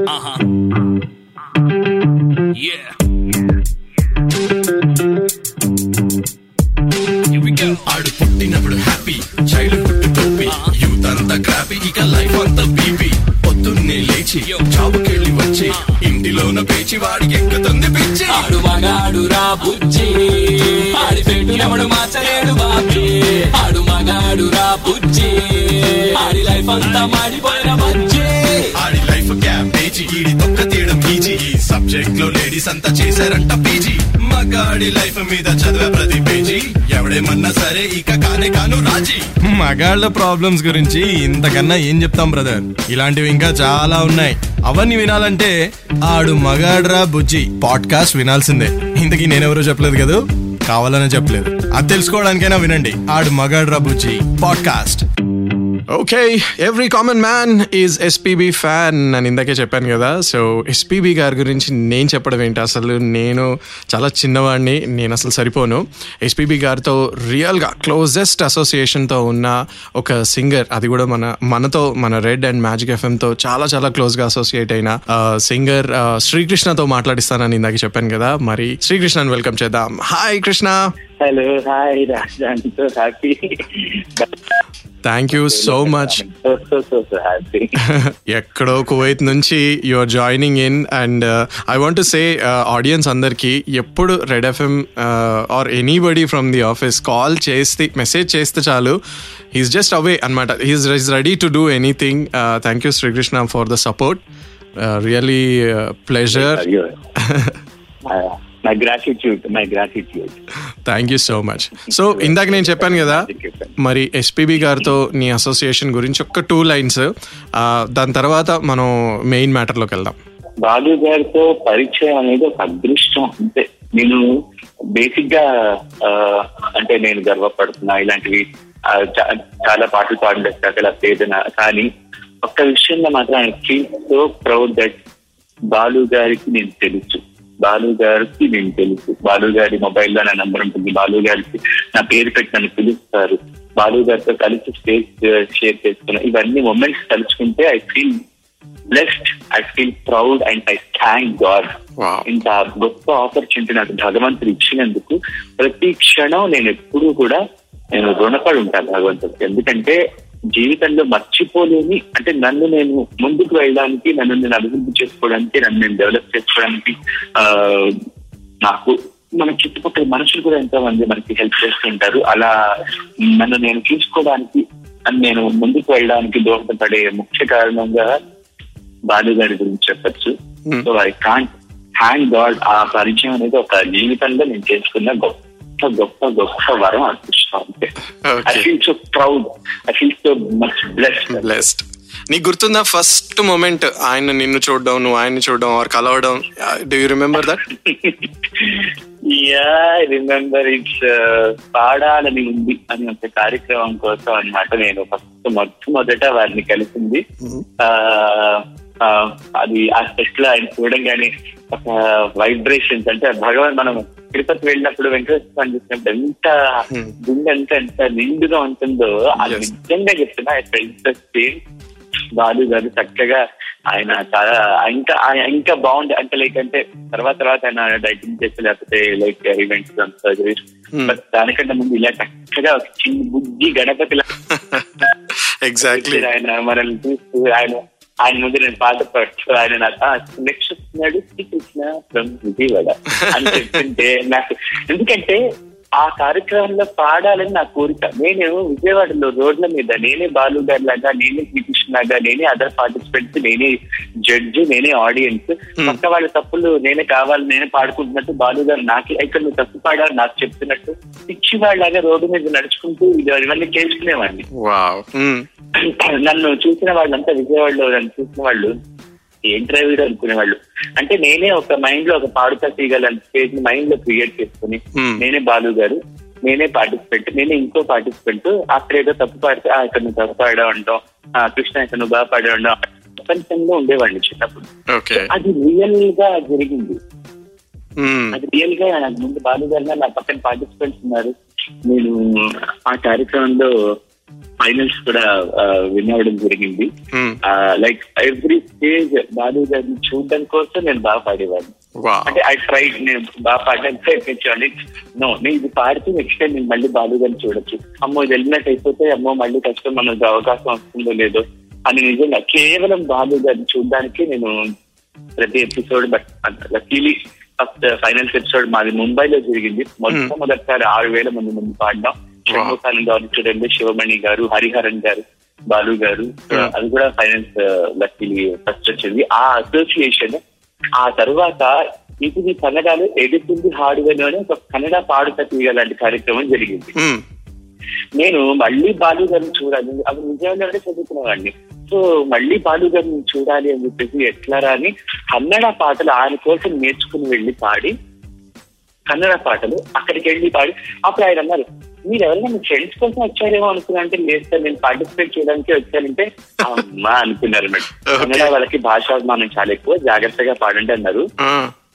Uh-huh. Yeah. Here we go. ఆడు పుట్టినప్పుడు happy childhood టోపీ యూత్ అంతా క్రాపీ ఇక లైఫ్ అంతా బీపీ పొద్దున్నే లేచి జాబుకెళ్ళి వచ్చి ఇంటిలోన పేచి వాడికి ఎక్కుతుంది పిచ్చి ఆడు మగాడు రా బుజ్జి ఆడి పెట్టు ఎవడు మార్చలేడు బాబీ ఆడు మగాడు రా బుజ్జి ఆడి లైఫ్ అంతా మాడిపోయిన బజ్జి ఆడి లైఫ్ క్యాబేజీ ఈడి తొక్క తీయడం ఈజీ ఈ సబ్జెక్ట్ లో లేడీస్ అంతా చేశారంట పీజీ మగాడి లైఫ్ మీద చదివే ప్రతి పేజీ ఎవడేమన్నా సరే ఇక కానే కాను రాజీ మగాళ్ళ ప్రాబ్లమ్స్ గురించి ఇంతకన్నా ఏం చెప్తాం బ్రదర్ ఇలాంటివి ఇంకా చాలా ఉన్నాయి అవన్నీ వినాలంటే ఆడు మగాడ్రా బుజ్జి పాడ్కాస్ట్ వినాల్సిందే ఇంతకీ నేనెవరో చెప్పలేదు కదా కావాలనే చెప్పలేదు అది తెలుసుకోవడానికైనా వినండి ఆడు మగాడ్రా బుజ్జి podcast okay every common man is SPB fan అని ఇందాకే చెప్పాను కదా సో ఎస్పీబీ గారి గురించి నేను చెప్పడం ఏంటి అసలు నేను చాలా చిన్నవాడిని నేను అసలు సరిపోను ఎస్పీబీ గారితో రియల్గా క్లోజెస్ట్ అసోసియేషన్తో ఉన్న ఒక సింగర్ అది కూడా మన మనతో మన రెడ్ అండ్ మ్యాజిక్ ఎఫ్ఎంతో చాలా చాలా క్లోజ్గా అసోసియేట్ అయిన సింగర్ శ్రీకృష్ణతో మాట్లాడిస్తానని ఇందాక చెప్పాను కదా మరి శ్రీకృష్ణని వెల్కమ్ చేద్దాం హాయ్ కృష్ణ హలో హాయ్ రాజధాని so happy thank you so much so so so so happy ఎక్కడో కువైత్ నుంచి you are joining in and I want to say audience అందరికి ఎప్పుడు red FM or anybody from the office call చేస్తే message చేస్తే చాలు he's just away అనమాట he's is ready to do anything thank you Srikrishna for the support really pleasure my gratitude my gratitude thank you so much so ఇందాక నేను చెప్పాను కదా మరి SPB గారితో నీ అసోసియేషన్ గురించి ఒక టూ లైన్స్ దాని తర్వాత మనం మెయిన్ మ్యాటర్లోకి వెళ్దాం బాలు గారితో పరిచయం అనేది ఒక అదృష్టం అంతే నేను బేసిక్ గా ఆ, అంటే నేను గర్వపడుతున్నా ఇలాంటివి ఆ, చా- చాలా పాటలు పాడిన సకల వేదన కానీ ఒక్క విషయంలో మాత్రం I feel so proud that Balu గారికి నేను తెలుసు బాలు గారికి నేను తెలుసు బాలు గారి మొబైల్లో నా నంబర్ ఉంటుంది బాలు గారికి నా పేరు పెట్టి నన్ను పిలుస్తారు బాలు గారితో కలిసి స్టేజ్ షేర్ చేసుకున్నా ఇవన్నీ మూమెంట్స్ తలుచుకుంటే I feel blessed I feel proud and I thank God Wow. ఇంత గొప్ప ఆపర్చునిటీ నాకు భగవంతుడు ఇచ్చినందుకు ప్రతి క్షణం నేను ఎప్పుడూ కూడా నేను రుణపడి ఉంటాను భగవంతుడికి ఎందుకంటే జీవితంలో మర్చిపోలేని అంటే నన్ను నేను ముందుకు వెళ్ళడానికి నన్ను నేను అభివృద్ధి చేసుకోవడానికి నన్ను నేను డెవలప్ చేసుకోవడానికి ఆ నాకు మన చుట్టుపక్కల మనుషులు కూడా ఎంతో మంది మనకి హెల్ప్ చేస్తుంటారు అలా నన్ను నేను చూసుకోవడానికి and నేను ముందుకు వెళ్ళడానికి దోహదపడే ముఖ్య కారణంగా బాలు గారి గురించి చెప్పచ్చు so I can't hand God ఆ పరిచయం అనేది ఒక జీవితంలో నేను చేసుకున్న గొప్ప గొప్ప గొప్ప వరం అనిపిస్తాం అంతే I Okay. Feel so proud I feel so much blessed blessed నీకు గుర్తుందా ఫస్ట్ మూమెంట్ ఆయన నిన్ను చూడడం నువ్వు ఆయన్ని చూడడం ఆర్ కలవడం do you remember that yeah remember it's పాడాలని ఉంది అని ఒక కార్యక్రమం కోసం అన్నమాట నేను ఫస్ట్ మొట్టమొదట వారిని కలిసింది ఆ, ఆ, అది ఆ ఫెస్ట్ లో ఆయన చూడంగానే ఒక వైబ్రేషన్స్ అంటే భగవాన్ మనం తిరుపతి వెళ్ళినప్పుడు వెంకటేశ్వర స్వామి చూసినప్పుడు ఎంత గుండె ఎంత ఎంత నిండుగా ఉంటుందో అది Yes. నిజంగా చెప్తున్నా ఐ ఫెల్ట్ సేమ్ బాలు గారు చక్కగా ఆయన చాలా ఇంకా ఆయన ఇంకా బాగుంది అంటే లైక్ అంటే తర్వాత తర్వాత ఆయన డైటింగ్ చేసి లేకపోతే లైక్ ఈవెంట్స్ సర్జరీస్ బట్ దానికంటే ముందు ఇలా చక్కగా ఒక చిన్న బుద్ధి గణపతి ఎగ్జాక్ట్లీ ఆయన మనల్ని చూస్తూ ఆయన ఆయన ముందు నేను పాట పాడుతూ ఆయన నాకు నెక్స్ట్ వస్తున్నాడు శ్రీకృష్ణ ఫ్రమ్ విజయవాడ అని చెప్తుంటే నాకు ఎందుకంటే ఆ కార్యక్రమంలో పాడాలని నా కోరిక నేను విజయవాడలో రోడ్ల మీద నేనే బాలు గారి లాగా నేనే శ్రీకృష్ణ లాగా నేనే అదర్ పార్టిసిపెంట్స్ నేనే జడ్జి నేనే ఆడియన్స్ పక్క వాళ్ళ తప్పులు నేనే కావాలి నేనే పాడుకుంటున్నట్టు బాలు గారు నాకు ఇక్కడ నువ్వు తప్పు పాడాలి నాకు చెప్తున్నట్టు పిచ్చి వాళ్ళలాగా రోడ్డు మీద నడుచుకుంటూ ఇది ఇవన్నీ చేసుకునేవాడిని వావ్ నన్ను చూసిన వాళ్ళంతా విజయవాడలో నన్ను చూసిన వాళ్ళు ఏంట్రా వీడు అనుకునేవాళ్ళు అంటే నేనే ఒక మైండ్ లో ఒక పాడుతా తీయగలని స్టేజ్ మైండ్ లో క్రియేట్ చేసుకుని Hmm. నేనే బాలు గారు నేనే పార్టిసిపెంట్ నేనే ఇంకో పార్టిసిపెంట్ అక్కడ ఏదో తప్పు పాడితే "ఆ, ఇక్కడ నువ్వు తప్పు పాడా ఉంటాం ఆ, కృష్ణ ఇక్కడ నువ్వు బాగా పాడా ఉంటాం ప్రపంచంలో ఉండేవాడిని చిన్నప్పుడు ఓకే అది రియల్ గా జరిగింది అది రియల్ గా నాకు ముందు బాలు గారు నా పక్కన పార్టిసిపెంట్స్ ఉన్నారు నేను ఆ కార్యక్రమంలో ఫైనల్స్ కూడా విన్ అవ్వడం జరిగింది Hmm. Like every stage Balu గారిని చూడడం కోసం నేను బాగా పాడేవాడిని వావ్ అంటే ఐ ట్రై నేను బాగా పాడడానికి ప్రయత్నించాను నో నేను ఇది పాడితే నెక్స్ట్ టైం నేను మళ్ళీ బాలు గారిని చూడొచ్చు అమ్మో ఇది వెళ్ళినట్టు అయిపోతే అమ్మో మళ్ళీ కష్టం మనకు అవకాశం వస్తుందో లేదో అని నిజంగా కేవలం బాలు గారిని చూడడానికి నేను ప్రతి episode but luckily first finals episode మాది ముంబైలో జరిగింది మొట్టమొదటిసారి ఆరు వేల మంది ముందు పాడడం షణ్ముఖానంద గారు చూడండి శివమణి గారు హరిహరన్ గారు బాలు గారు అది కూడా ఫైనల్స్ లక్కీలీ ఫస్ట్ వచ్చింది ఆ అసోసియేషన్ ఆ తర్వాత ఇది కన్నడలో ఎడుతుంది హాడుగను అని ఒక కన్నడ పాడుత తీగ లాంటి కార్యక్రమం జరిగింది మ్మ్. నేను మళ్ళీ బాలు గారిని చూడాలి అవి నిజంగానే చదువుకునేవాడిని సో మళ్ళీ బాలు గారిని చూడాలి అని చెప్పేసి ఎట్లారా అని కన్నడ పాటలు ఆయన కోసం నేర్చుకుని వెళ్ళి పాడి కన్నడ పాటలు అక్కడికి వెళ్ళి పాడి అప్పుడు ఆయన అన్నారు మీరు ఎవరైనా మీ ఫ్రెండ్స్ కోసం వచ్చారేమో అనుకున్నా అంటే లేదు సార్ నేను పార్టిసిపేట్ చేయడానికి వచ్చానంటే అమ్మా అనుకున్నారు మేడం కన్నడ వాళ్ళకి భాషాభిమానం చాలా ఎక్కువ జాగ్రత్తగా పాడండి అన్నారు ఆ.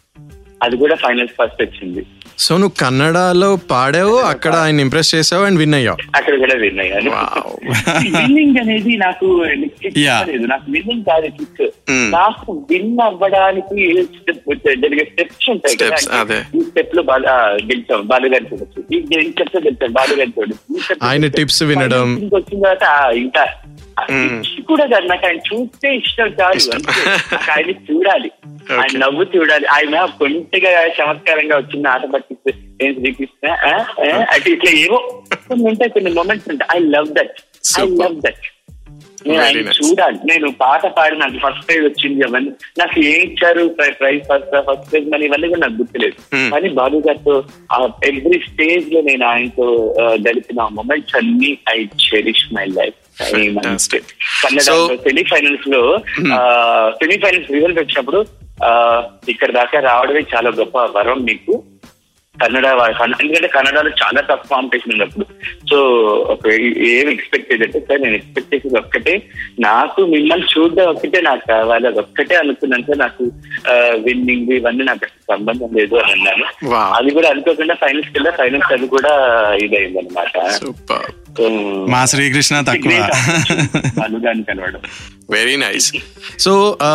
అది కూడా ఫైనల్స్ ఫస్ట్ వచ్చింది సో నువ్వు కన్నడలో పాడావు అక్కడ ఆయన ఇంప్రెస్ చేసావు అండ్ విన్ అయ్యావు అక్కడ కూడా విన్ అయ్యాను Wow. విన్నింగ్ అనేది నాకు kick Yeah. లేదు నాకు విన్నింగ్ కాదు కిక్ Mm. నాకు విన్ అవ్వడానికి step- జరిగే స్టెప్స్ ఉంటాయి కదా Steps, అదే. ఈ స్టెప్ లో బాగా గెలిచాం బాలుగారి చూడొచ్చు ఈ స్టెప్ లో గెలిచాం బాలుగారి చూడొచ్చు ఈ step లో ఆయన గెలిచాం. tips వినడం. Finals వచ్చిన తర్వాత ఆ, ఇంకా ఆ Mm. tips కూడా కాదు నాకు ఆయన చూస్తే ఇష్టం కాదు అంతే. నాకు ఆయన చూడాలి ఆయన Okay. నవ్వు చూడాలి ఆయన కొంచెగా చమత్కారంగా వచ్చింది ఆట పట్టిస్తే ఏం శ్రీకృష్ణ ఆ, ఆ, అటు ఇట్లా ఏవో కొన్ని ఉంటాయి కొన్ని మూమెంట్స్ ఉంటాయి I love that I Super. Love that నేను Very ఆయన nice. చూడాలి నేను పాట పాడి నాకు ఫస్ట్ ప్రైజ్ వచ్చింది అవన్నీ నాకు ఏం ఇచ్చారు ప్రైజ్ ఫస్ట్ ఫస్ట్ ప్రైజ్ మరి ఇవన్నీ కూడా నాకు గుర్తులేదు Hmm. కానీ బాబు గారితో ఎవ్రీ స్టేజ్ లో నేను ఆయనతో ఆ, గడిపిన మూమెంట్స్ అన్ని I cherish my life Fantastic. Kannada So- semifinals లో సెమీఫైనల్స్ రిజల్ట్ వచ్చినప్పుడు ఆ, ఇక్కడ దాకా రావడమే చాలా గొప్ప వరం మీకు కన్నడ వా- కన్న- ఎందుకంటే కన్నడలో చాలా టఫ్ కాంపిటీషన్ ఉన్నప్పుడు సో ఒక ఏం ఎక్స్పెక్ట్ చేయాలంటే సార్ నేను ఎక్స్పెక్ట్ చేసేది ఒక్కటే నాకు మిమ్మల్ని చూడడం ఒక్కటే నాకు కావాలి అది ఒక్కటే అనుకున్నాను సార్ నాకు విన్నింగ్ ఇవన్నీ నాకు అసలు సంబంధం లేదు అని అన్నాను Wow. అది కూడా అనుకోకుండా ఫైనల్స్ కింద ఫైనల్స్ అది కూడా ఇదైంది అనమాట సూపర్ మా శ్రీకృష్ణ తక్కువ అనుగాని కలవడం వెరీ నైస్ సో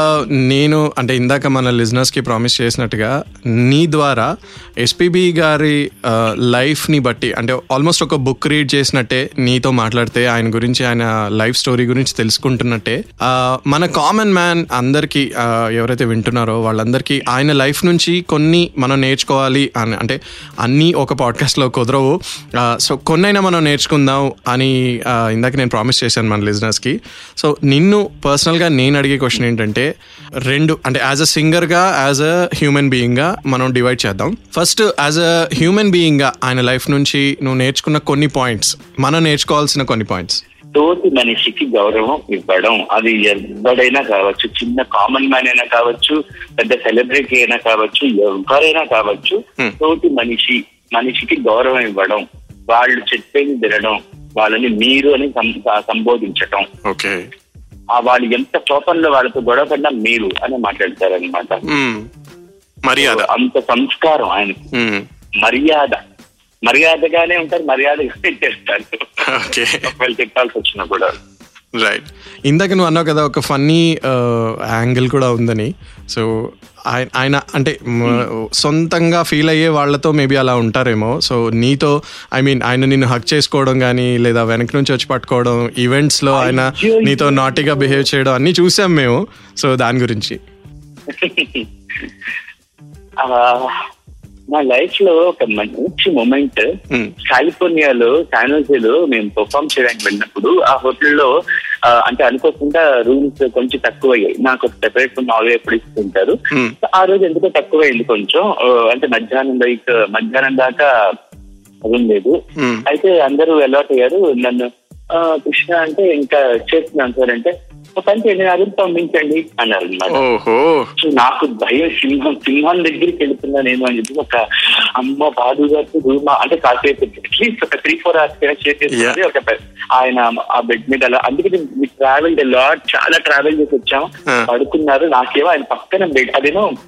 నేను అంటే ఇందాక మన లిజనర్స్ కి ప్రామిస్ చేసినట్టుగా నీ ద్వారా ఎస్పీబి గారి లైఫ్ ని బట్టి అంటే ఆల్మోస్ట్ ఒక బుక్ రీడ్ చేసినట్టే నీతో మాట్లాడితే ఆయన గురించి ఆయన లైఫ్ స్టోరీ గురించి తెలుసుకుంటున్నట్టే ఆ, మన కామన్ మ్యాన్ అందరికి ఎవరైతే వింటున్నారో వాళ్ళందరికీ ఆయన లైఫ్ నుంచి కొన్ని మనం నేర్చుకోవాలి అని అంటే అన్నీ ఒక పాడ్కాస్ట్లో కుదరవు సో కొన్నైనా మనం నేర్చుకుందాం అని ఆ, ఇందాక నేను ప్రామిస్ చేశాను మన లిజనర్స్కి సో నిన్ను పర్సనల్గా నేను అడిగే క్వశ్చన్ ఏంటంటే రెండు అంటే యాజ్ అ సింగర్గా యాజ్ అ హ్యూమన్ బీయింగ్గా మనం డివైడ్ చేద్దాం ఫస్ట్ యాజ్ అ హ్యూమన్ బీయింగ్గా ఆయన లైఫ్ నుంచి నువ్వు నేర్చుకున్న కొన్ని పాయింట్స్ మనం నేర్చుకోవాల్సిన కొన్ని పాయింట్స్ తోటి మనిషికి గౌరవం ఇవ్వడం అది ఎవరైనా కావచ్చు చిన్న కామన్ మ్యాన్ అయినా కావచ్చు పెద్ద సెలబ్రిటీ అయినా కావచ్చు ఎవరైనా కావచ్చు Hmm. తోటి మనిషి మనిషికి గౌరవం ఇవ్వడం వాళ్ళు చెప్పేది వినడం వాళ్ళని మీరు అని సం- సంబోధించటం ఓకే ఆ వాళ్ళు ఎంత కోపంలో వాళ్ళతో గొడవ పడినా మీరు అని మాట్లాడతారనమాట మర్యాద అంత సంస్కారం ఆయన మ్మ్. మర్యాద మర్యాదగానే ఉంటారు మర్యాదగా చేస్తారు ఓకే ఒకవేళ తిట్టాల్సి వచ్చినా కూడా రైట్ ఇందాక నువ్వు అన్నావు కదా ఒక ఫన్నీ యాంగిల్ కూడా ఉందని సో ఆయన ఆయన అంటే మ- సొంతంగా ఫీల్ అయ్యే వాళ్ళతో మేబీ అలా ఉంటారేమో సో నీతో ఐ మీన్ ఆయన నిన్ను హక్ చేసుకోవడం కానీ లేదా వెనక నుంచి వచ్చి పట్టుకోవడం ఈవెంట్స్లో ఆయన అయ్యో. నీతో నాటిగా బిహేవ్ చేయడం అన్నీ చూసాం మేము సో దాని గురించి ఆ, నా లైఫ్ లో ఒక మంచి మూమెంట్ Hmm. కాలిఫోర్నియాలో శానోజేలో మేము పర్ఫామ్ చేయడానికి వెళ్ళినప్పుడు ఆ హోటల్లో ఆ, అంటే అనుకోకుండా రూమ్స్ కొంచెం తక్కువ అయ్యాయి నాకు ఒక సెపరేట్ రూమ్ ఆల్వే ఎప్పుడు ఇస్తుంటారు Hmm. సో ఆ రోజు ఎందుకో తక్కువ అయింది కొంచెం ఆ, అంటే మధ్యాహ్నం లైక్ మధ్యాహ్నం దాకా రూమ్ లేదు Hmm. అయితే అందరూ అలర్ట్ అయ్యారు నన్ను ఆ, కృష్ణ అంటే ఇంకా చేస్తున్నాను సార్ అంటే ఒక పని చేయండి నా రూమ్ పంపించండి అన్నారు అన్నమాట ఓహో సో నాకు భయం సింహం సింహం దగ్గరికి వెళ్తున్నా నేను అని చెప్పి ఒక అమ్మ బాధు గారు రూమ్ అంటే కాసేపు అట్లీస్ట్ ఒక త్రీ ఫోర్ అవర్స్ చేసేసి Yeah. ఒక పె- ఆయన ఆ బెడ్ మీద అలా అందుకే ట్రావెల్ లాట్ చాలా ట్రావెల్ చేసి వచ్చాం Ah. పడుకున్నారు నాకేమో ఆయన పక్కన బెడ్ అదేమో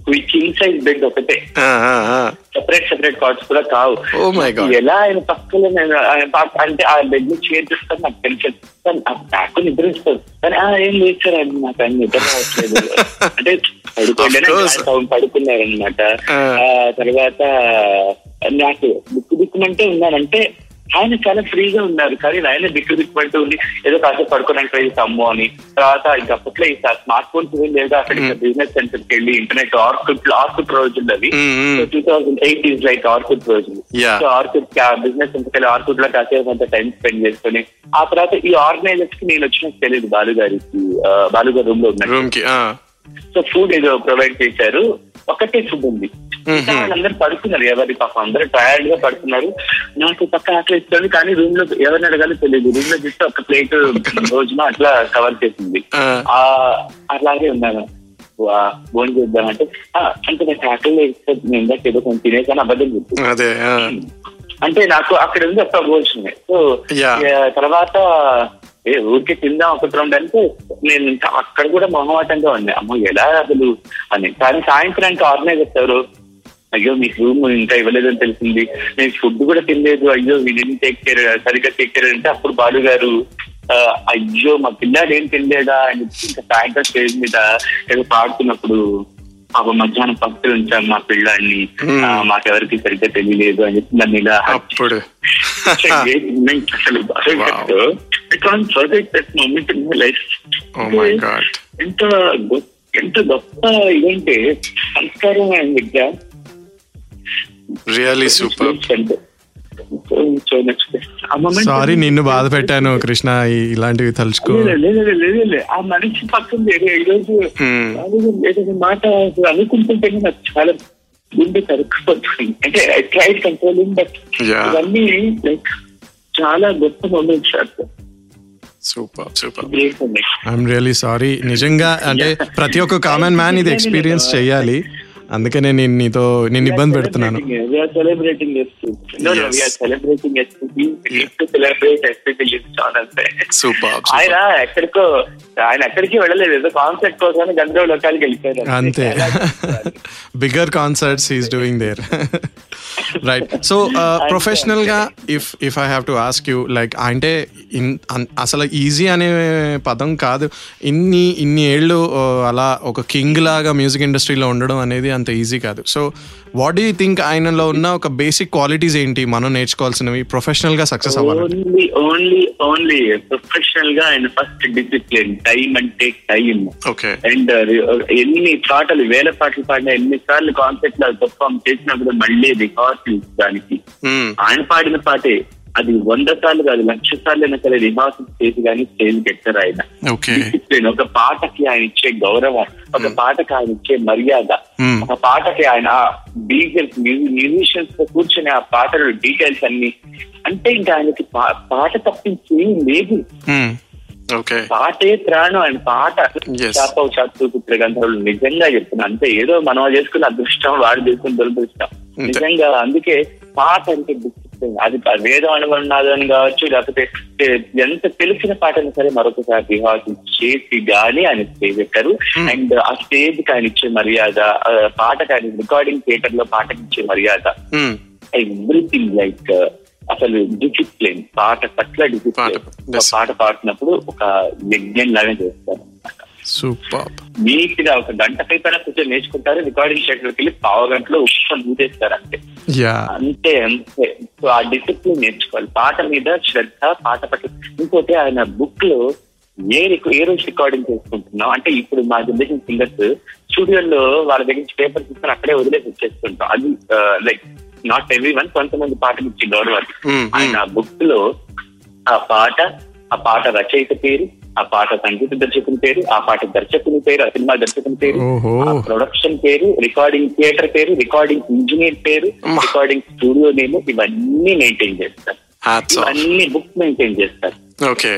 కింగ్ సైజ్ బెడ్ ఒకటే ఆ, ఆ, ఆ. సెపరేట్ సెపరేట్ కార్డ్స్ కూడా కావు Oh my God. ఎలా ఆయన పక్కన నేను ఆయన పక్క- అంటే ఆ బెడ్ ని చేర్పిస్తాను నాకు టెన్షన్ నాకు నిద్ర ఇస్తుంది కానీ ఆ, ఏం లేదు సార్ అని నాకు ఆయన నిద్ర రావట్లేదు అంటే పడుకోండి Of course. పడుకున్నారనమాట ఆ. తర్వాత నాకు దిక్కు దిక్కుమంటే ఉన్నానంటే ఆయన చాలా ఫ్రీగా ఉన్నారు కానీ ఆయన దిక్కు దిక్కుమంటూ ఉండి ఏదో కాసేపు పడుకోవడానికి ట్రై చేస్తాము అని తర్వాత ఇంకా అప్పట్లో ఈ స్మార్ట్ ఫోన్స్ ఏం లేదా అక్కడ బిజినెస్ సెంటర్కి వెళ్ళి ఇంటర్నెట్ ఆర్కుట్ ఆర్కుట్ రోజులు అవి Mm, mm. Two thousand eight is like Orkut రోజులు Yeah. సో ఆర్కుట్ బిజినెస్ సెంటర్కి వెళ్ళి ఆర్కుట్ లో కాసేపు అంత టైం స్పెండ్ చేసుకుని ఆ తర్వాత ఈ ఆర్గనైజర్స్ కి నేను వచ్చినట్టు తెలియదు బాలు గారికి ఆ, బాలు గారు రూమ్ లో ఉన్నట్టు రూమ్ కి ఆ. సో ఫుడ్ ఏదో ప్రొవైడ్ చేశారు ఒకటే ఫుడ్ ఉంది Mhm. మిగతా వాళ్ళందరూ పడుకున్నారు ఎవరి పాపం అందరూ టైర్డ్ గా పడుతున్నారు నాకు పక్క ఆకలి ఇస్తుంది కానీ రూమ్ లో ఎవరిని అడగాలో తెలియదు రూమ్ లో జస్ట్ ఒక ప్లేట్ రోజున అట్లా కవర్ చేసింది ఆ. ఆ అట్లాగే ఉన్నాను భోజనం చేద్దామంటే "ఆ, అంటే నాకు ఆకలి ఇస్తుంది నేను ఇందాక ఏదో కొంచెం తినేసాను అబద్ధం చెప్పి అదే ఆ. అంటే నాకు అక్కడ ఉంది ఒక భోజనమే సో Yeah. ఇక తర్వాత ఏ ఊరికే తిందాం ఒక రౌండ్ అంటే నేను ఇంకా అక్కడ కూడా మొహమాటంగా ఉంది అమ్మో ఎలా అసలు అని కానీ సాయంత్రానికి ఆర్గనైజర్స్ ఎవరు అయ్యో మీకు రూమ్ ఇంకా ఇవ్వలేదని తెలిసింది నేను ఫుడ్ కూడా తినలేదు అయ్యో వీడిని టేక్ కేర్ సరిగ్గా టేక్ కేర్ అంటే అప్పుడు బాలు గారు "ఆ, అయ్యో మా పిల్లాడు ఏం తినలేదా అని చెప్పి ఇంకా సాయంత్రం స్టేజ్ మీద ఏదో పాడుతున్నప్పుడు పాప మధ్యాహ్నం పక్కన ఉంచాం మా పిల్లాడిని ఆ, మాకెవరికి సరిగ్గా తెలియలేదు అని చెప్పి నన్ను ఇలా అప్పుడు అసలు moment in my life Oh my God. ఎంత గొప్ప ఎంత గొప్ప ఇదంటే సంస్కారం ఆయన దగ్గర రియలీ సూపర్ సో నెక్స్ట్ ఆ moment సారీ నిన్ను బాధ పెట్టాను కృష్ణ ఈ- ఇలాంటివి తలుచుకో లేదు, లేదు, లేదు, లేదు, లేదు. ఆ మనిషి పక్కన వేరే ఈరోజు Hmm. ఏదైనా మాట అసలు అనుకుంటుంటేనే నాకు చాలా గుండె తరుక్కుపోతుంది అంటే I try controlling but Yeah. ఇవన్నీ లైక్ చాలా గొప్ప మూమెంట్స్ సూపర్ సూపర్ గ్రేట్ ఉన్నాయి ఐఎమ్ రియలీ సారీ నిజంగా అంటే ప్రతి ఒక్క కామన్ మ్యాన్ ఇది ఎక్స్పీరియన్స్ చేయాలి అందుకనే నేను నీతో నేను ఇబ్బంది పెడుతున్నాను celebrating Yes. Celebrating celebrate SPB super ఆయన ఎక్కడికో ఆయన ఎక్కడికి వెళ్ళలేదు ఏదో కాన్సెప్ట్ కోసం గంధర్వ లోకాలకి వెళ్ళిపోయారు అంతే bigger concerts is doing there right so professional గా if if I have to ask you like అంటే ఇన్- అన్- అసలు ఈజీ అనే పదం కాదు ఇన్ని ఇన్ని ఏళ్ళు uh, అలా ఒక కింగ్ లాగా మ్యూజిక్ ఇండస్ట్రీలో ఉండడం అనేది అంత ఈజీ కాదు సో వాట్ డూ థింక్ ఆయనలో ఉన్న ఒక బేసిక్ క్వాలిటీస్ ఏంటి మనం నేర్చుకోవాల్సినవి ప్రొఫెషనల్ గా సక్సెస్ అవ్వాలంటే ఓన్లీ ఓన్లీ ఓన్లీ ప్రొఫెషనల్ గా ఆయన ఫస్ట్ డిసిప్లిన్ టైం అంటే టైం ఓకే అండ్ ఎన్ని పాటలు వేల పాటలు పాడినా ఎన్ని సార్లు కాన్సెప్ట్ లో పర్ఫామ్ చేసినా కూడా మళ్ళీ రిహార్సల్ దానికి ఆయన పాడిన పాటే అది వంద సార్లు కాదు లక్ష సార్లు అయినా సరే రిహార్సల్ చేసి కానీ స్టేజ్ పెట్టారు ఆయన ఓకే డిసిప్లిన్ ఒక పాటకి ఆయన ఇచ్చే గౌరవం ఒక పాటకి ఆయన ఇచ్చే మర్యాద Hmm. ఒక పాటకి ఆయన డీటెయిల్స్ మ్యూజిషియన్స్ తో కూర్చొని ఆ పాటలు డీటెయిల్స్ అన్ని అంటే ఇంకా ఆయనకి పా- పాట తప్పించి ఏం లేదు ఓకే పాటే ప్రాణం ఆయన పాట Yes. శాపవు శాస్త్ర పుత్ర గంధర్వులు నిజంగా చెప్తున్నా అంతే ఏదో మనం చేసుకున్న అదృష్టం వాడు చేసుకున్న దురదృష్టం అంతే. నిజంగా అందుకే పాట అంటే డిసిప్లిన్ అది వేదం అనుకున్నదని కావచ్చు లేకపోతే ఎంత తెలిసిన పాటని సరే మరొకసారి రిహార్సల్ చేసి గానీ ఆయన స్టేజ్ ఎక్కారు అండ్ ఆ స్టేజ్ కి ఆయన ఇచ్చే మర్యాద ఆ పాటకి ఆయన రికార్డింగ్ థియేటర్ లో పాటకి ఇచ్చే మర్యాద ఎవ్రీథింగ్ లైక్ అసలు డిసిప్లిన్ పాట పట్ల డిసిప్లిన్ పాట, ఒక yes. పాట పాడుతున్నప్పుడు ఒక యజ్ఞం లాగా చేస్తారు సూపర్ నీట్ గా ఒక గంట పైన కూర్చొని నేర్చుకుంటారు రికార్డింగ్ థియేటర్కి వెళ్ళి పావు గంటలో ఉప్పు మూసేస్తారు అంతే యా అంతే అంతే సో ఆ డిసిప్లిన్ నేర్చుకోవాలి పాట మీద శ్రద్ధ పాట పట్ల ఇంకోటి ఆయన బుక్ లో ఏ రిక- ఏ రోజు రికార్డింగ్ చేసుకుంటున్నాం అంటే ఇప్పుడు మా జనరేషన్ సింగర్స్ స్టూడియోలో వాళ్ళ దగ్గర నుంచి పేపర్ తీసుకొని అక్కడే వదిలేసి వచ్చేస్తుంటాం అది లైక్ నాట్ ఎవ్రీ వన్ కొంతమంది పాటలు ఇచ్చే గౌరవం Hmm, ఆయన బుక్ లో ఆ పాట ఆ పాట రచయిత పేరు ఆ పాట సంగీత దర్శకుని పేరు ఆ పాట దర్శకుని పేరు ఆ సినిమా దర్శకుని పేరు ఓహో. ఆ ప్రొడక్షన్ పేరు రికార్డింగ్ థియేటర్ పేరు రికార్డింగ్ ఇంజనీర్ పేరు అమ్మా. రికార్డింగ్ స్టూడియో నేమ్ ఇవన్నీ మెయింటైన్ చేస్తారు హ్యాట్స్ ఆఫ్ ఇవన్నీ బుక్ మెయింటైన్ చేస్తారు ఓకే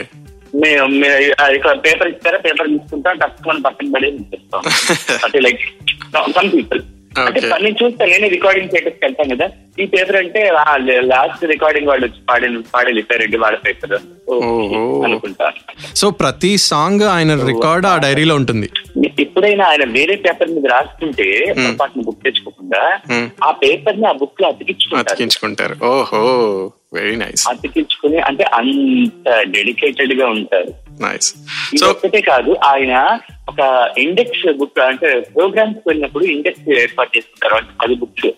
పేపర్ ఇస్తారా పేపర్ తీసుకుంటాం తక్కువ పక్కన పడి ఇస్తాం అంటే లైక్ సమ్ పీపుల్ అంటే Okay. నేను చూస్తాను నేనే రికార్డింగ్ థియేటర్కి వెళ్తాను కదా ఈ పేపర్ అంటే లాస్ట్ రికార్డింగ్ వాళ్ళు వచ్చి పాడి పాడి వెళ్ళిపోయారండి వాళ్ళ పేపర్ ఓహో. అనుకుంటాను సో ప్రతి సాంగ్ ఆయన రికార్డ్ ఆ డైరీలో ఉంటుంది ఎప్పుడైనా ఆయన వేరే పేపర్ మీద రాస్తుంటే పొరపాటున బుక్ తెచ్చుకోకుండా Hmm. ఆ పేపర్ ని ఆ బుక్ లో అతికించుకుంటారు అతికించుకుంటారు ఓహో వెరీ నైస్ అతికించుకుని అంటే అంత డెడికేటెడ్ గా ఉంటారు నైస్ ఇది సో ఒక్కటే కాదు ఆయన ఒక ఇండెక్స్ బుక్ అంటే ప్రోగ్రామ్స్ వెళ్ళినప్పుడు ఇండెక్స్ ఏర్పాటు చేసుకుంటారు అంటే పది బుక్స్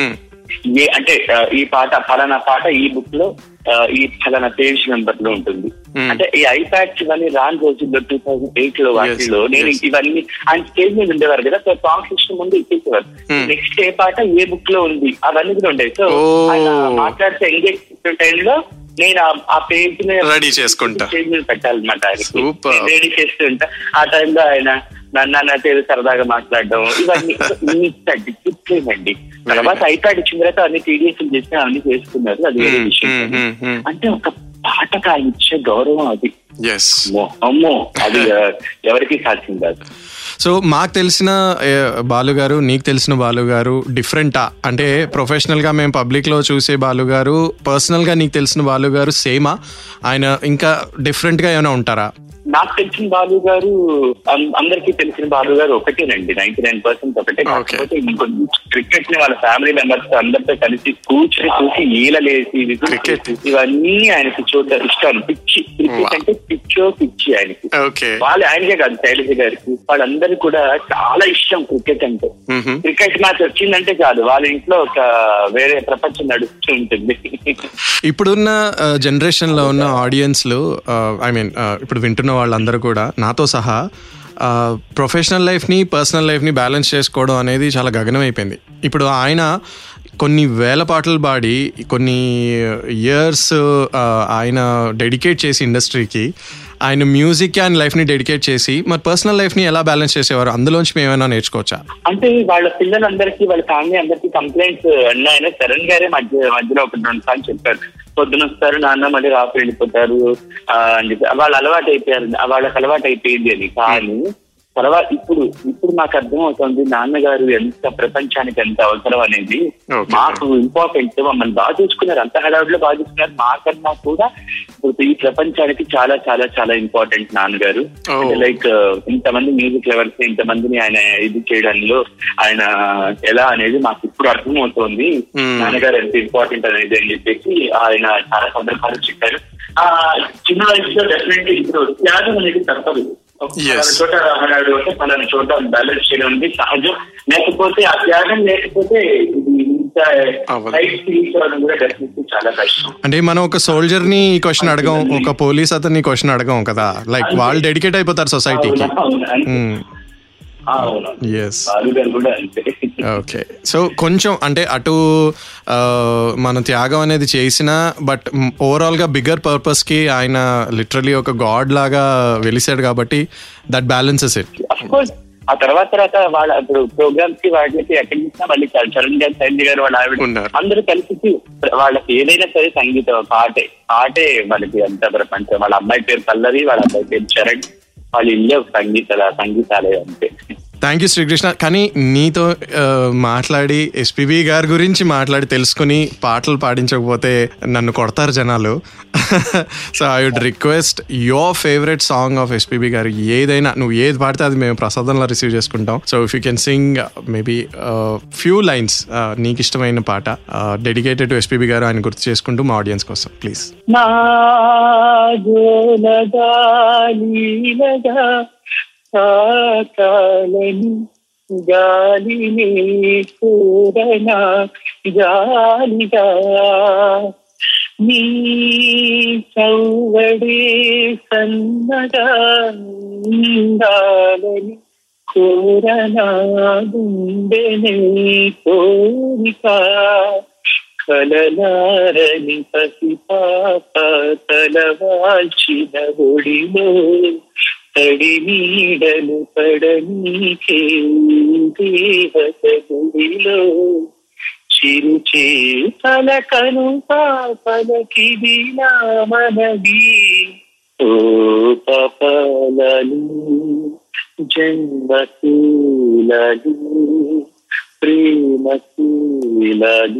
ఏ అంటే ఆ, ఈ పాట ఫలానా పాట ఈ బుక్ లో ఆ, ఈ ఫలానా పేజ్ నెంబర్ లో ఉంటుంది Hmm. అంటే ఈ ఐపాడ్స్ ఇవన్నీ రాని రోజుల్లో టూ థౌసండ్ ఎయిట్ లో వాటిలో నేను yes. ఇవన్నీ ఆయన స్టేజ్ మీద ఉండేవారు కదా సో సాంగ్ సిస్టమ్ ముందు ఇచ్చేసేవారు Hmm. నెక్స్ట్ ఏ పాట ఏ బుక్ లో ఉంది అవన్నీ కూడా ఉండేవి సో Oh. ఆయన మాట్లాడితే ఎంగేజ్ టైంలో నేను ఆ- ఆ పేజ్ Ready చేసుకుంటా. పేజ్ మీద పెట్టాలన్నమాట ఆయనకి Super. రెడీ చేస్తుంటా ఆ టైంలో ఆయన నన్ను అన్నట్టు ఏదో సరదాగా మాట్లాడడం ఇవన్నీ ఇంత డిసిప్లిన్ అండి తర్వాత ఐప్యాడ్ ఇచ్చిన తర్వాత అన్ని టీడీఎస్ చేసిన అన్ని చేసుకున్నారు అది వేరే Hmm, విషయం hmm, hmm, hmm. అంటే ఒక పాటకు ఆయన ఇచ్చే గౌరవం అది ఎస్ అమ్మో, అమ్మో అది ఆ, ఎవరికి సాధ్యం కాదు సో మాకు తెలిసిన ఏ, బాలు గారు నీకు తెలిసిన బాలు గారు డిఫరెంటా అంటే ప్రొఫెషనల్ గా మేము పబ్లిక్ లో చూసే బాలు గారు పర్సనల్ గా నీకు తెలిసిన బాలు గారు సేమా ఆయన ఇంకా డిఫరెంట్ గా ఏమైనా ఉంటారా నాకు తెలిసిన బాలు గారు అం- అందరికీ తెలిసిన బాలు గారు ఒకటేనండి నైన్టీ నైన్ పర్సెంట్ ఒకటే Okay. కాకపోతే ఇంకొన్ని క్రికెట్ ని వాళ్ళ ఫ్యామిలీ మెంబర్స్ అందరితో కలిసి కూర్చుని చూసి ఈలలేసి Cricket. ఇవన్నీ ఆయనకి చూడడం ఇష్టం పిచ్చి క్రికెట్ Wow. అంటే పిచ్చో పిచ్చి ఆయనకి ఓకే వాళ్ళు ఆయనకే కాదు శైలజ గారికి వాళ్ళందరికీ కూడా చాలా ఇష్టం క్రికెట్ అంటే క్రికెట్ మ్యాచ్ వచ్చిందంటే చాలు వాళ్ళ ఇంట్లో ఒక వేరే ప్రపంచం నడుస్తూ ఉంటుంది ఇప్పుడున్న జనరేషన్ లో ఉన్న ఆడియన్స్లు ఐ మీన్ ఇప్పుడు వింటున్న వాళ్ళందరూ కూడా నాతో సహా ప్రొఫెషనల్ లైఫ్ని పర్సనల్ లైఫ్ని బ్యాలెన్స్ చేసుకోవడం అనేది చాలా గగనం అయిపోయింది ఇప్పుడు ఆయన కొన్ని వేల పాటలు పాడి కొన్ని ఇయర్స్ ఆయన డెడికేట్ చేసి ఇండస్ట్రీకి ఆయన మ్యూజిక్ అండ్ లైఫ్ని డెడికేట్ చేసి మరి పర్సనల్ లైఫ్ని ఎలా బ్యాలెన్స్ చేసేవారు అందులోంచి మేము ఏమైనా నేర్చుకోవచ్చా అంటే వాళ్ళ పిల్లలందరికీ వాళ్ళ ఫ్యామిలీ అందరికీ కంప్లైంట్స్ అన్నాయన చరణ్ గారే మధ్య మధ్యలో ఒకటి రెండు సార్లు చెప్పారు పొద్దున వస్తారు నాన్న మళ్ళీ రాత్రి వెళ్ళిపోతారు ఆ, అని చెప్పి వాళ్ళు అలవాటు అయిపోయారు వాళ్ళకి అలవాటు అయిపోయింది అని కానీ తర్వాత ఇప్పుడు ఇప్పుడు మాకు అర్థం అవుతుంది నాన్నగారు ఎంత ప్రపంచానికి ఎంత అవసరం అనేది Okay. మాకు ఇంపార్టెంట్ మమ్మల్ని బాగా చూసుకున్నారు అంత హడావుడిలో బాగా చూసుకున్నారు మాకన్నా కూడా ఇప్పుడు ఈ ప్రపంచానికి చాలా చాలా చాలా ఇంపార్టెంట్ నాన్నగారు Oh. అంటే లైక్ ఇంతమంది మ్యూజిక్ లెవెల్స్ ఇంతమందిని ఆయన ఇది చేయడంలో ఆయన ఎలా అనేది మాకు ఇప్పుడు అర్థమవుతోంది Hmm. నాన్నగారు ఎంత ఇంపార్టెంట్ అనేది అని చెప్పేసి ఆయన చాలా సందర్భాలు చెప్పారు ఆ చిన్న వయసులో డెఫినెట్లీ ఇప్పుడు త్యాగం అనేది తప్పదు Yes. పలానా చోట హడావుడి ఉంటే పలానా చోట బ్యాలెన్స్ చేయడం అనేది సహజం లేకపోతే ఆ త్యాగం లేకపోతే ఇది ఇంత అవ్వదు. హైట్ తీసుకోవడం కూడా డెఫినెట్లీ చాలా కష్టం అంటే మనం ఒక సోల్జర్ ని క్వశ్చన్ అడగం ఒక పోలీస్ అతన్ని క్వశ్చన్ అడగం కదా లైక్ వాళ్ళు డెడికేట్ అయిపోతారు సొసైటీకి అవును, అవును, అంతే. అవును ఎస్ బాలు గారు కూడా అంతే ఓకే సో కొంచెం అంటే అటు ఆ, మన త్యాగం అనేది చేసిన బట్ ఓవరాల్ గా బిగ్గర్ పర్పస్ కి ఆయన లిటరలీ ఒక గాడ్ లాగా వెలిసాడు కాబట్టి that balances it of course ఆ తర్వాత తర్వాత వాళ్ళ ఇప్పుడు ప్రోగ్రామ్స్ కి వాటికి ఎక్కడికి ఇచ్చినా మళ్ళీ చ- చరణ్ గారు శైలి గారు వాళ్ళ ఆవిడ ఉన్నారు. అందరూ కలిసి వాళ్ళకి ఏదైనా సరే సంగీతం పాటే పాటే వాళ్ళకి అంత ప్రపంచం వాళ్ళ అమ్మాయి పేరు పల్లవి వాళ్ళ అబ్బాయి పేరు చరణ్ వాళ్ళ ఇల్లే ఒక సంగీతాల సంగీతాలయం అంతే థ్యాంక్ యూ శ్రీకృష్ణ కానీ నీతో ఆ, మాట్లాడి ఎస్పీబీ గారి గురించి మాట్లాడి తెలుసుకుని పాటలు పాడించకపోతే నన్ను కొడతారు జనాలు so I would request your favourite song of SPB garu ఏదైనా నువ్వు ఏది పాడితే అది మేము ప్రసాదంలో రిసీవ్ చేసుకుంటాం so if you can sing maybe few lines నీకు ఇష్టమైన పాట డెడికేటెడ్ టు ఎస్పీబీ గారు ఆయన గుర్తు చేసుకుంటూ మా ఆడియన్స్ కోసం ప్లీజ్ నాగోలగా నీలగా సాకాలని గాలిని కూరనా గాలిగా నీ చౌవడే సన్నగా ఉండాలని కోరనా గుండెనే కోరిక కలలారని పసిపాప తలవాల్చిన ఒడిలో తడి నీడలు పడనీకే దేవత గుడిలో చిరుచే పలకను పాపలకిది నా మనది ఓ పపలలు జన్మశీలలు ప్రేమశీలలు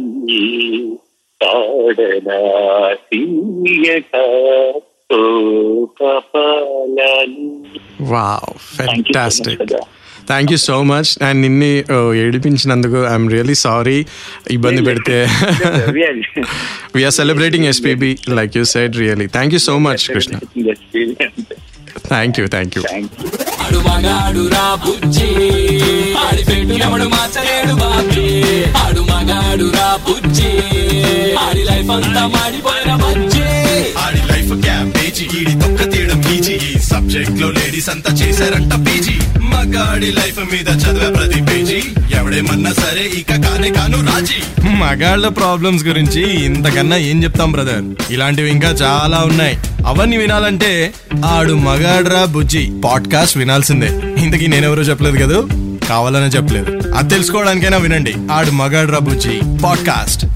పాడనా తీయక ఓ పపలలు wow Thank you so much fantastic for that. Thank you so much and నిన్ని ఓ, ఏడిపించినందుకు ఐఎమ్ రియలీ సారీ ఇబ్బంది పెడితే we're celebrating SPB like you side really thank you so much Krishna thank you thank you thank you ఆడు మగాడు రా బుజ్జి ఆడి పెట్టు ఎవడు మార్చలేడు బాబీ ఆడు మగాడు రా బుజ్జి ఆడి లైఫ్ అంతా మాడిపోయిన బజ్జి ఆడి లైఫ్ క్యాబేజీ ఈడి తొక్క తీయడం ఈజీ ఈ సబ్జెక్ట్ లో లేడీస్ అంతా చేశారంట పీజీ మగాడి లైఫ్ మీద చదివే ప్రతి పేజీ ఎవడేమన్నా సరే ఇక కానే కాను రాజీ మగాళ్ళ ప్రాబ్లమ్స్ గురించి ఇంతకన్నా ఏం చెప్తాం బ్రదర్ ఇలాంటివి ఇంకా చాలా ఉన్నాయి అవన్నీ వినాలంటే ఆడు మగాడ్రా బుజ్జి పాడ్కాస్ట్ వినాల్సిందే ఇంతకీ నేనెవరో చెప్పలేదు కదా కావాలనే చెప్పలేదు అది తెలుసుకోవడానికైనా వినండి ఆడు మగాడ్రా బుజ్జి పాడ్కాస్ట్